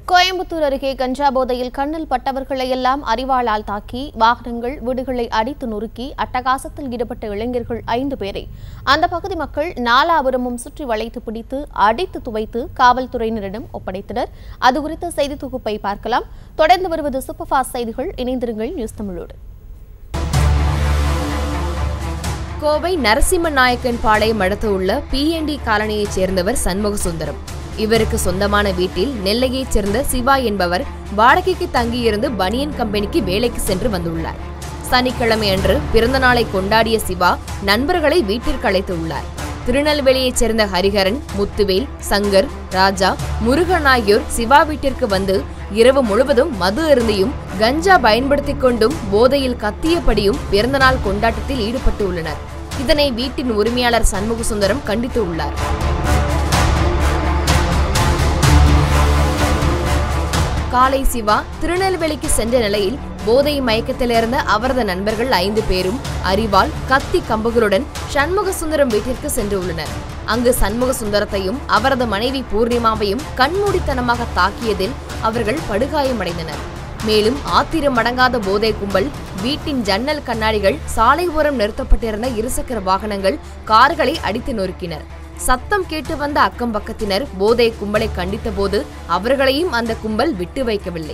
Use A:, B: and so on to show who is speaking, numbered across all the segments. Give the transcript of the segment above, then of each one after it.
A: கோயம்புத்தூர் அருகே கஞ்சா போதையில் கண்ணில் பட்டவர்களை எல்லாம் அறிவாளால் தாக்கி வாகனங்கள் வீடுகளை அடித்து நொறுக்கி அட்டகாசத்தில் ஈடுபட்ட இளைஞர்கள் ஐந்து பேரை அந்த பகுதி மக்கள் நாலாபுரமும் சுற்றி வளைத்து பிடித்து அடித்து துவைத்து காவல்துறையினரிடம் ஒப்படைத்தனர் அது குறித்த செய்தி தொகுப்பை பார்க்கலாம் தொடர்ந்து வருவது சூப்பர் ஃபாஸ்ட் செய்திகள் இணைந்திருங்கள் நியூஸ் தமிழோடு
B: கோவை நரசிம்ம நாயக்கன் பாளையம் அடுத்து உள்ள பிஎன்டி காலனியைச் சேர்ந்தவர் சண்முக சுந்தரம் இவருக்கு சொந்தமான வீட்டில் நெல்லையைச் சேர்ந்த சிவா என்பவர் வாடகைக்கு தங்கியிருந்து பனியன் கம்பெனிக்கு வேலைக்கு சென்று வந்துள்ளார் சனிக்கிழமை அன்று பிறந்த நாளை கொண்டாடிய சிவா நண்பர்களை வீட்டிற்கு அழைத்துள்ளார் திருநெல்வேலியைச் சேர்ந்த ஹரிஹரன் முத்துவேல் சங்கர் ராஜா முருகன் ஆகியோர் சிவா வீட்டிற்கு வந்து இரவு முழுவதும் மது அருந்தியும் கஞ்சா பயன்படுத்திக் கொண்டும் போதையில் கத்தியபடியும் பிறந்தநாள் கொண்டாட்டத்தில் ஈடுபட்டு உள்ளனர் இதனை வீட்டின் உரிமையாளர் சண்முக சுந்தரம் கண்டித்து உள்ளார் காலை சிவா திருநெல்வேலிக்கு சென்ற நிலையில் போதை மயக்கத்தில் இருந்த அவரது நண்பர்கள் ஐந்து பேரும் அறிவால் கத்தி கம்புகளுடன் சண்முக சுந்தரம் வீட்டிற்கு சென்றுள்ளனர் அங்கு சண்முக சுந்தரத்தையும் அவரது மனைவி பூர்ணிமாவையும் கண்மூடித்தனமாக தாக்கியதில் அவர்கள் படுகாயமடைந்தனர் மேலும் ஆத்திரம் அடங்காத போதை கும்பல் வீட்டின் ஜன்னல் கண்ணாடிகள் சாலை ஓரம் நிறுத்தப்பட்டிருந்த இருசக்கர வாகனங்கள் கார்களை அடித்து நொறுக்கினர் சத்தம் கேட்டு வந்த அக்கம் பக்கத்தினர் போதை கும்பலை கண்டித்தபோது அவர்களையும் அந்த கும்பல் விட்டு வைக்கவில்லை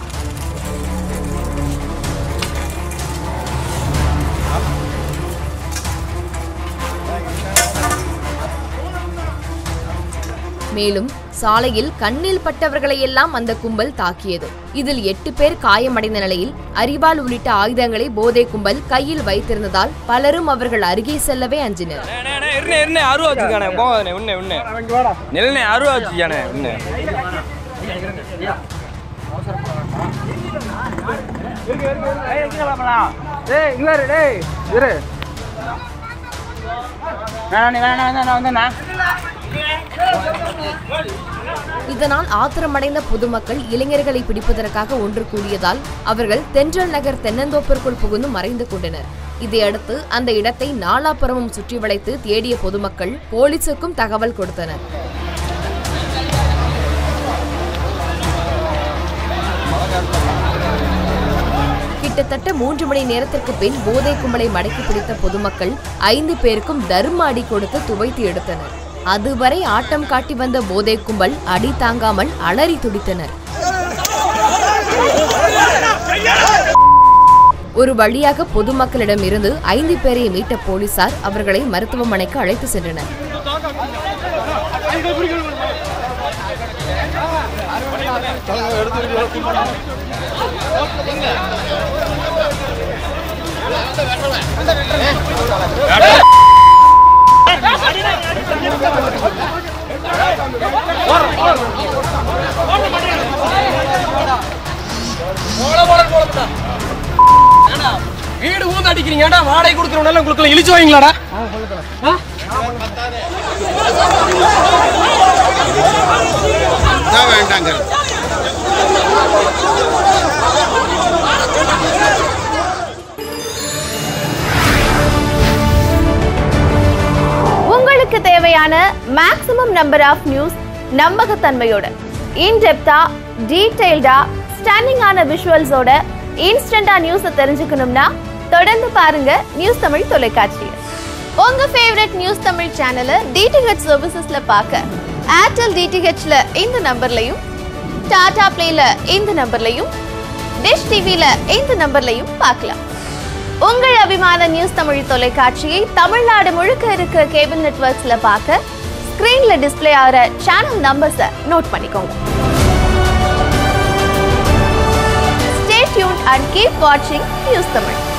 B: மேலும் சாலையில் கண்ணில் பட்டவர்களையெல்லாம் அந்த கும்பல் தாக்கியது இதில் எட்டு பேர் காயமடைந்த நிலையில் அரிவாள் உள்ளிட்ட ஆயுதங்களை போதை கும்பல் கையில் வைத்திருந்ததால் பலரும் அவர்கள் அருகே செல்லவே அஞ்சினர்
C: அண்ணே, அண்ணே, இருண்ணே, இருண்ணே, அருவா வச்சுக்கானே, போகாதண்ணே, உண்ணே, உண்ணே. நில்லுண்ணே, அருவா வச்சுக்கானே, உண்ணே.
D: டேய் இங்க இரு டேய் இரு வேணாண்ணே வேணாண்ணே நான் வந்தேண்ணா
B: இதனால் ஆத்திரமடைந்த பொதுமக்கள் இளைஞர்களை பிடிப்பதற்காக ஒன்று கூடியதால் அவர்கள் தென்றல் நகர் தென்னந்தோப்பிற்குள் புகுந்து மறைந்து கொண்டனர் இதையடுத்து அந்த இடத்தை நாலாபுறமும் சுற்றி வளைத்து தேடிய பொதுமக்கள் போலீசுக்கும் தகவல் கொடுத்தனர் கிட்டத்தட்ட மூன்று மணி நேரத்திற்கு பின் போதை கும்பலை மடக்கி பிடித்த பொதுமக்கள் ஐந்து பேருக்கும் தர்ம அடி கொடுத்து துவைத்து எடுத்தனர் அதுவரை ஆட்டம் காட்டி வந்த போதை கும்பல் அடி தாங்காமல் அலறி துடித்தனர் ஒரு வழியாக பொதுமக்களிடம் இருந்து ஐந்து பேரை மீட்ட போலீசார் அவர்களை மருத்துவமனைக்கு அழைத்து சென்றனர்
C: ஏண்டா, வீடு ஊந்து அடிக்கிறீங்கடா வாடகை கொடுக்குறவனால உங்களுக்கு இழிச்சு வாங்கலாடா
E: தான் வேண்டாங்க
A: உங்களுக்கு தேவையான மேக்ஸிமம் நம்பர் ஆஃப் நியூஸ் நம்பகத்தன்மையோட இன்டெப்தா டீடைல்டா ஸ்டன்னிங்கான விஷுவல்ஸோட இன்ஸ்டண்டா நியூஸை தெரிஞ்சுக்கணும்னா தொடர்ந்து பாருங்க நியூஸ் தமிழ் தொலைக்காட்சியை உங்க ஃபேவரட் நியூஸ் தமிழ் சேனலை டிடிஹெச் சர்வீசஸ்ல பார்க்க ஏர்டெல் டிடிஹெச்ல இந்த நம்பர்லையும் டாடா பிளேல இந்த நம்பர்லையும் டிஷ் டிவில இந்த நம்பர்லையும் பார்க்கலாம் உங்கள் அபிமான நியூஸ் தமிழ் தொலைக்காட்சியை தமிழ்நாடு முழுக்க இருக்க கேபிள் நெட்வொர்க்ஸ்ல பார்க்க ஸ்கிரீன்ல டிஸ்ப்ளே ஆகிற சேனல் நம்பர்ஸை நோட் பண்ணிக்கோங்க ஸ்டே டியூன் அண்ட் கீப் வாட்சிங் நியூஸ் தமிழ்